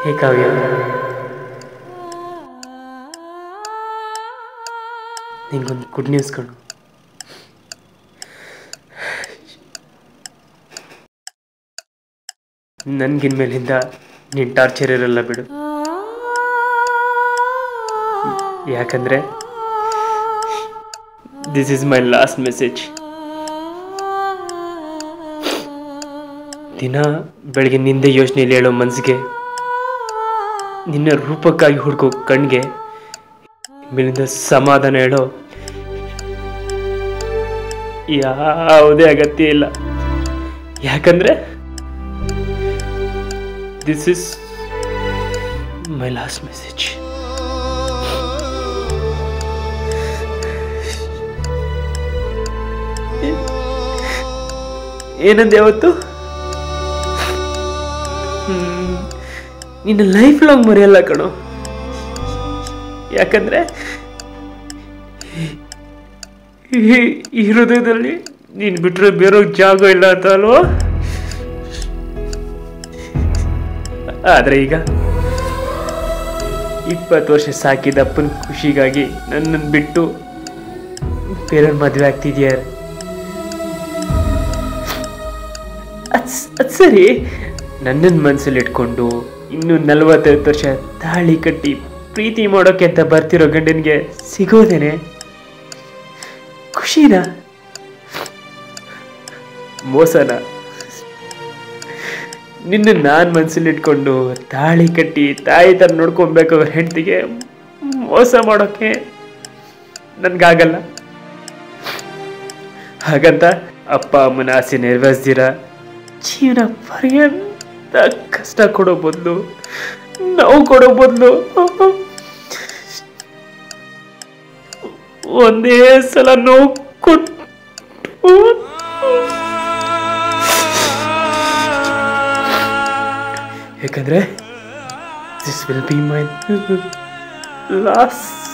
ಹೇ ಕಾವ್ಯ ನಿಂಗೊಂದು good news ಕಣು ನನ್ಗಿನ್ಮೇಲಿಂದ ನಿನ್ torture ಇರಲ್ಲ ಬಿಡು ಯಾಕಂದ್ರೆ this is my last message ದಿನ ಬೆಳಗ್ಗೆ ನಿಂದೆ ಯೋಚನೆಯಲ್ಲಿ ಹೇಳೋ ಮನಸ್ಸಿಗೆ ನಿನ್ನ ರೂಪಕ್ಕಾಗಿ ಹುಡುಕೋ ಕಣ್ಗೆ ಮೇಲಿಂದ ಸಮಾಧಾನ ಹೇಳೋ ಯಾವುದೇ ಅಗತ್ಯ ಇಲ್ಲ ಯಾಕಂದ್ರೆ this is my last message ಏನಂದೆ ಯಾವತ್ತು ಹ್ಮ್, ನಿನ್ನ ಲೈಫ್ ಲಾಂಗ್ ಮರೆಯಲ್ಲ ಕಣೋ ಯಾಕಂದ್ರೆ ಈ- ಈ ಹೃದಯದಲ್ಲಿ ನೀನು ಬಿಟ್ಟರೆ ಬೇರೆ ಜಾಗ ಇಲ್ಲ ಅಂತ ಅಲ್ವಾ ಆದ್ರೆ ಈಗ ಇಪ್ಪತ್ತು ವರ್ಷ ಸಾಕಿದ ಅಪ್ಪನ ಖುಷಿಗಾಗಿ ನನ್ನನ್ನು ಬಿಟ್ಟು ಬೇರೆಯವ್ರ ಮದುವೆ ಆಗ್ತಿದ್ಯಾರ ಅದ್ ಅದ್ ಸರಿ ನನ್ನನ್ನು ಮನಸ್ಸಲ್ಲಿ ಇಟ್ಕೊಂಡು ಇನ್ನು ನಲವತ್ತೈದು ವರ್ಷ ತಾಳಿ ಕಟ್ಟಿ ಪ್ರೀತಿ ಮಾಡೋಕೆ ಅಂತ ಬರ್ತಿರೋ ಗಂಡನಿಗೆ ಸಿಗೋದೇನೆ ಖುಷಿನಾ ಮೋಸನ ನಿನ್ನ ನಾನು ಮನಸ್ಸಲ್ಲಿ ಇಟ್ಕೊಂಡು ತಾಳಿ ಕಟ್ಟಿ ತಾಯಿ ಥರ ನೋಡ್ಕೊಬೇಕು ಹೆಂಡತಿಗೆ ಮೋಸ ಮಾಡೋಕೆ ನನ್ಗಾಗಲ್ಲ ಹಾಗಂತ ಅಪ್ಪ ಅಮ್ಮನ ಆಸೆ ನೆರವೇರಿಸ್ದಿರ ಜೀವನ ಪರ್ಯಂತ ಕಷ್ಟ ಕೊಡೋ ಬದಲು ನೋವು ಕೊಡೋ ಬದಲು ಒಂದೇ ಸಲ ನೋವು ಕೊಟ್ಟು ಯಾಕಂದ್ರೆ this will be my last